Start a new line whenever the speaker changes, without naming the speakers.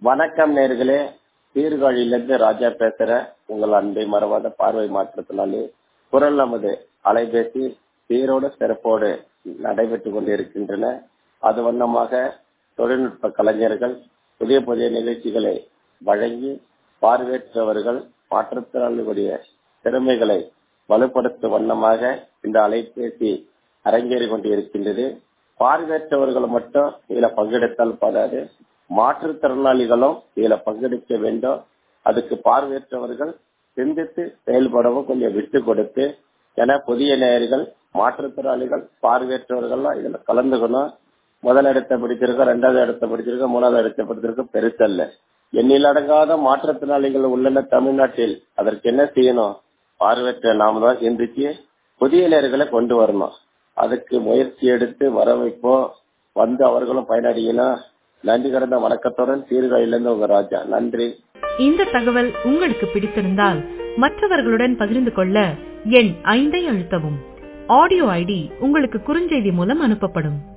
வணக்கம் நேர்களே சீர்காழியிலிருந்து ராஜா பேசுறேன் உங்கள் அன்பை மறவாத பார்வை மாற்றத்தினாலே குரல் நமது அலைபேசி சீரோடு சிறப்போடு நடைபெற்றுக் கொண்டிருக்கின்றன அது வண்ணமாக தொழில்நுட்ப கலைஞர்கள் புதிய புதிய நிகழ்ச்சிகளை வழங்கி பார்வையற்றவர்கள் மாற்றுத்திறனாளிகளுடைய திறமைகளை வலுப்படுத்தும் வண்ணமாக இந்த அலைபேசி அரங்கேறி கொண்டிருக்கின்றது பார்வையற்றவர்கள் மட்டும் இதுல பங்கெடுத்தால் படாது மாற்றுத்திறனாளிகளும் இதுல பங்கெடுக்க வேண்டும் அதுக்கு பார்வையற்றவர்கள் சிந்தித்து செயல்படவும் கொஞ்சம் விட்டு கொடுத்து என புதிய நேயர்கள் மாற்றுத்திறனாளிகள் பார்வையற்றவர்கள்லாம் இதுல கலந்துக்கணும் முதல் இடத்தை பிடிச்சிருக்கோம் ரெண்டாவது இடத்தை பிடிச்சிருக்கோம் மூணாவது இடத்தை பிடிச்சிருக்கோம் பெருசல்ல எண்ணிலடங்காத மாற்றுத்திறனாளிகள் உள்ளன தமிழ்நாட்டில் அதற்கு என்ன செய்யணும் பார்வையற்ற நாம தான் சிந்திச்சு புதிய நேர்களை கொண்டு வரணும் அதுக்கு முயற்சி எடுத்து வர வைப்போம் வந்து அவர்களும் பயனடையணும் நன்றி கடந்த வணக்கத்துடன் சீர்காழியிலிருந்து உங்க ராஜா நன்றி
இந்த தகவல் உங்களுக்கு பிடித்திருந்தால் மற்றவர்களுடன் பகிர்ந்து கொள்ள எண் ஐந்தை அழுத்தவும் ஆடியோ ஐடி உங்களுக்கு குறுஞ்செய்தி மூலம் அனுப்பப்படும்